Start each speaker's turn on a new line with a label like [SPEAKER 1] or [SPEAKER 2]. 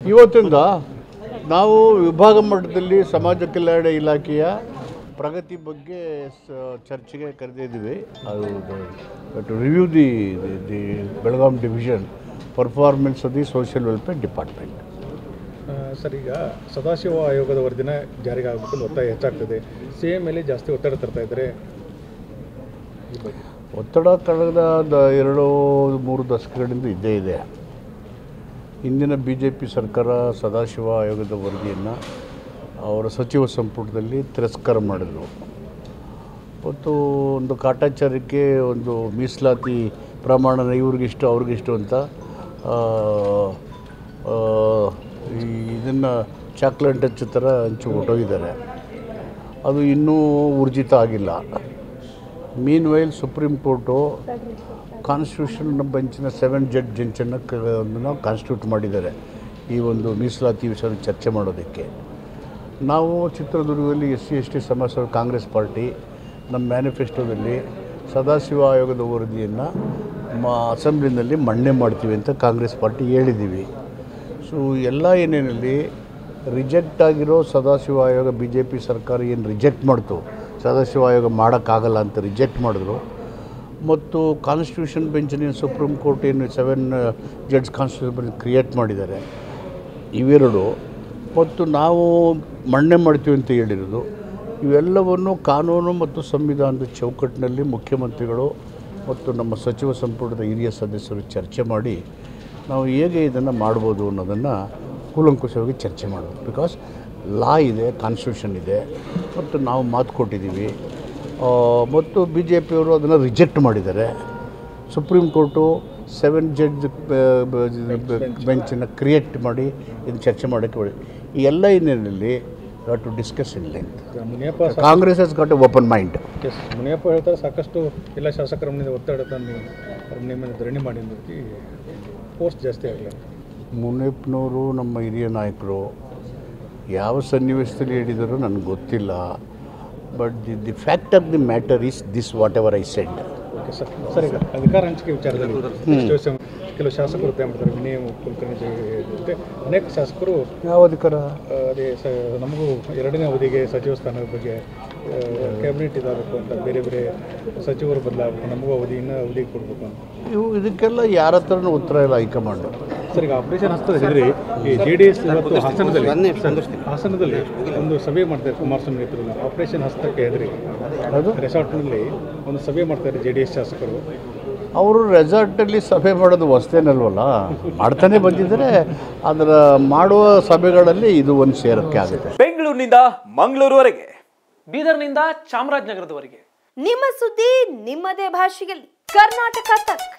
[SPEAKER 1] ಇವತ್ತಿಂದ ನಾವು ವಿಭಾಗ ಮಟ್ಟದಲ್ಲಿ ಸಮಾಜ ಕಲ್ಯಾಣ ಇಲಾಖೆಯ ಪ್ರಗತಿ ಬಗ್ಗೆ ಸ- ಚರ್ಚೆಗೆ ಕರೆದಿದ್ದೀವಿ ಅದು to review the the Belgaum division performance of the social welfare department
[SPEAKER 2] ಆ, ಸರ್ ಈಗ ಸದಾಶಿವ ಆಯೋಗದ ವರದಿನ ಜಾರಿಗೆ ಆಗಬೇಕು ಅಂತ ಒತ್ತಾಯ ಹೆಚ್ಚಾಗ್ತದೆ ಸಿ ಎಂ ಮೇಲೆ ಜಾಸ್ತಿ ಒತ್ತಡ ತರ್ತಾ ಇದ್ದಾರೆ ಈ ಬಗ್ಗೆ
[SPEAKER 1] ಒತ್ತಡ ಕಳೆದ ದ- ಎರಡು ಮೂರು ದಶಕಗಳಿಂದ ಇದ್ದೇ ಇದೆ ಹಿಂದಿನ ಬಿ ಜೆ ಪಿ ಸರ್ಕಾರ ಸದಾಶಿವ ಆಯೋಗದ ವರದಿಯನ್ನು ಅವರ ಸಚಿವ ಸಂಪುಟದಲ್ಲಿ ತಿರಸ್ಕಾರ ಮಾಡಿದರು ಮತ್ತು ಒಂದು ಕಾಟಾಚಾರಕ್ಕೆ ಒಂದು ಮೀಸಲಾತಿ ಪ್ರಮಾಣನ ಇವ್ರಿಗಿಷ್ಟು ಅವ್ರಿಗಿಷ್ಟು ಅಂತ ಆ, ಆ, ಈ ಇದನ್ನು ಚಾಕ್ಲೇಟ್ ಹಚ್ಚೋ ಥರ ಹಂಚಿ ಹೊಟ್ಟೋಗಿದ್ದಾರೆ ಅದು ಇನ್ನೂ ಊರ್ಜಿತ ಆಗಿಲ್ಲ meanwhile supreme court constitution ಬೆಂಚಿನ ಸೆವೆನ್ ಜಡ್ ಜೆಂಚನ್ನು ಕಾನ್ಸ್ಟಿಟ್ಯೂಟ್ ಮಾಡಿದ್ದಾರೆ ಈ ಒಂದು ಮೀಸಲಾತಿ ವಿಷಯ ಚರ್ಚೆ ಮಾಡೋದಕ್ಕೆ ನಾವು ಚಿತ್ರದುರ್ಗದಲ್ಲಿ ಎಸ್ ಸಿ ಎಸ್ ಟಿ ಸಮಾಜ ಕಾಂಗ್ರೆಸ್ ಪಾರ್ಟಿ ನಮ್ಮ ಮ್ಯಾನಿಫೆಸ್ಟೋದಲ್ಲಿ ಸದಾಶಿವ ಆಯೋಗದ ವರದಿಯನ್ನು ಮ ಅಸೆಂಬ್ಲಿನಲ್ಲಿ ಮಣ್ಣೆ ಮಾಡ್ತೀವಿ ಅಂತ ಕಾಂಗ್ರೆಸ್ ಪಾರ್ಟಿ ಹೇಳಿದ್ದೀವಿ ಸೊ ಎಲ್ಲ ಏನೇನಲ್ಲಿ ರಿಜೆಕ್ಟ್ ಆಗಿರೋ ಸದಾಶಿವ ಆಯೋಗ ಬಿ ಜೆ ಪಿ ಸರ್ಕಾರ ಏನು ರಿಜೆಕ್ಟ್ ಮಾಡ್ತು ಸದಾಶಿವ ಆಯೋಗ ಮಾಡೋಕ್ಕಾಗಲ್ಲ ಅಂತ ರಿಜೆಕ್ಟ್ ಮಾಡಿದ್ರು ಮತ್ತು ಕಾನ್ಸ್ಟಿಟ್ಯೂಷನ್ ಬೆಂಚಿನ ಸುಪ್ರೀಂ ಕೋರ್ಟ್ ಏನು seven judge constitution bench create ಮಾಡಿದ್ದಾರೆ ಇವೆರಡು ಮತ್ತು ನಾವು ಮಣ್ಣೆ ಮಾಡ್ತೀವಿ ಅಂತ ಹೇಳಿರೋದು ಇವೆಲ್ಲವನ್ನು ಕಾನೂನು ಮತ್ತು ಸಂವಿಧಾನದ ಚೌಕಟ್ಟಿನಲ್ಲಿ ಮುಖ್ಯಮಂತ್ರಿಗಳು ಮತ್ತು ನಮ್ಮ ಸಚಿವ ಸಂಪುಟದ ಹಿರಿಯ ಸದಸ್ಯರು ಚರ್ಚೆ ಮಾಡಿ ನಾವು ಹೇಗೆ ಇದನ್ನು ಮಾಡ್ಬೋದು ಅನ್ನೋದನ್ನು ಕೂಲಂಕುಷವಾಗಿ ಚರ್ಚೆ ಮಾಡಬೇಕು ಬಿಕಾಸ್ ಲಾ ಇದೆ ಕಾನ್ಸ್ಟಿಟ್ಯೂಷನ್ ಇದೆ ಮತ್ತು ನಾವು ಮಾತು ಕೊಟ್ಟಿದ್ದೀವಿ ಆ, ಮತ್ತು ಬಿ ಜೆ ಪಿಯವರು ಅದನ್ನು ರಿಜೆಕ್ಟ್ ಮಾಡಿದ್ದಾರೆ ಸುಪ್ರೀಂ ಕೋರ್ಟು ಸೆವೆನ್ ಜಡ್ಜ್ ಬೆಂಚನ್ನು ಕ್ರಿಯೇಟ್ ಮಾಡಿ ಇದನ್ನು ಚರ್ಚೆ ಮಾಡೋಕ್ಕೆ ಒಳ್ಳೆ ಈ ಎಲ್ಲ ಹಿನ್ನೆಲೆಯಲ್ಲಿ ಟು ಡಿಸ್ಕಸ್ ಇನ್ ಲೆಂತ್
[SPEAKER 2] ಈಗ ಮುನಿಯಪ್ಪ ಸಾ-
[SPEAKER 1] Congress has got a open mind
[SPEAKER 2] yes, Muniyappa ಹೇಳ್ತಾರೆ ಸಾಕಷ್ಟು ಎಲ್ಲ ಶಾಸಕರ ಮನೆಯಿಂದ ಒತ್ತಡ ತಂದು ಅವ್ರ ಮನೆ ಮೇಲೆ ಧರಣಿ ಮಾಡಿ ಪೋಸ್ಟ್ ಜಾಸ್ತಿ ಆಗಲಿ
[SPEAKER 1] ಮುನಿಯಪ್ಪನವರು ನಮ್ಮ ಹಿರಿಯ ನಾಯಕರು ಯಾವ ಸನ್ನಿವೇಶದಲ್ಲಿ ಹೇಳಿದರೂ ನನಗೆ ಗೊತ್ತಿಲ್ಲ but the the fact of the matter is this whatever I said
[SPEAKER 2] okay sir sir ಈಗ ಅಧಿಕಾರ ಹಂಚಿಕೆ ವಿಚಾರದಲ್ಲಿ ಎಷ್ಟೋ ಸ- ಕೆಲವು ಶಾಸಕರು ಒತ್ತಾಯ ಮಾಡ್ತಾರೆ ವಿನಯ ಕುಲಕರ್ಣಿ ಜೊತೆ ಅನೇಕ ಶಾಸಕರು
[SPEAKER 1] ಯಾವ ಅಧಿಕಾರ
[SPEAKER 2] ಆ, ಅದೇ ಸ ನಮಗೂ ಎರಡನೇ ಅವಧಿಗೆ ಸಚಿವ ಸ್ಥಾನದ ಬಗ್ಗೆ ಕ್ಯಾಬಿನೆಟ್ ಇದಾಗಬೇಕು ಅಂತ ಬೇರೆ ಬೇರೆ ಸಚಿವರು ಬದಲಾಗಬೇಕು ನಮಗೂ ಅವಧಿನ ಅವಧಿಗೆ ಕೊಡಬೇಕು ಅಂತ
[SPEAKER 1] ಇವು ಇದಕ್ಕೆಲ್ಲ ಯಾರ ಹತ್ರನೂ ಉತ್ತರ ಇಲ್ಲ ಹೈಕಮಾಂಡ್
[SPEAKER 2] ಸರ್ ಈಗ ಆಪರೇಷನ್ ಹಸ್ತದ ಹೆದರಿ ಈ ಜೆ ಡಿ ಎಸ್ ಇವತ್ತು ಹಾಸನದಲ್ಲಿ ಹಾಸನದಲ್ಲಿ ಒಂದು ಸಭೆ ಮಾಡ್ತಾರೆ ಕುಮಾರಸ್ವಾಮಿ ನೇತೃತ್ವದಲ್ಲಿ ಆಪರೇಷನ್ ಹಸ್ತಕ್ಕೆ ಹೆದರಿ
[SPEAKER 1] ಅದು
[SPEAKER 2] ರೆಸಾರ್ಟ್ನಲ್ಲಿ ಒಂದು ಸಭೆ ಮಾಡ್ತಾರೆ ಜೆ ಡಿ ಎಸ್ ಶಾಸಕರು
[SPEAKER 1] ಅವರು ರೆಸಾರ್ಟಲ್ಲಿ ಸಭೆ ಮಾಡೋದು ಹೊಸ್ತೇನಲ್ವಲ್ಲ ಮಾಡ್ತಾನೆ ಬಂದಿದ್ದರೆ ಅದರ ಮಾಡುವ ಸಭೆಗಳಲ್ಲಿ ಇದು ಒಂದು ಸೇರಕ್ಕೆ ಆಗುತ್ತೆ
[SPEAKER 3] ಬೆಂಗಳೂರಿನಿಂದ ಮಂಗಳೂರುವರೆಗೆ
[SPEAKER 4] ಬೀದರ್ನಿಂದ ಚಾಮರಾಜನಗರದವರೆಗೆ
[SPEAKER 5] ನಿಮ್ಮ ಸುದ್ದಿ ನಿಮ್ಮದೇ ಭಾಷೆಯಲ್ಲಿ ಕರ್ನಾಟಕ ತಕ್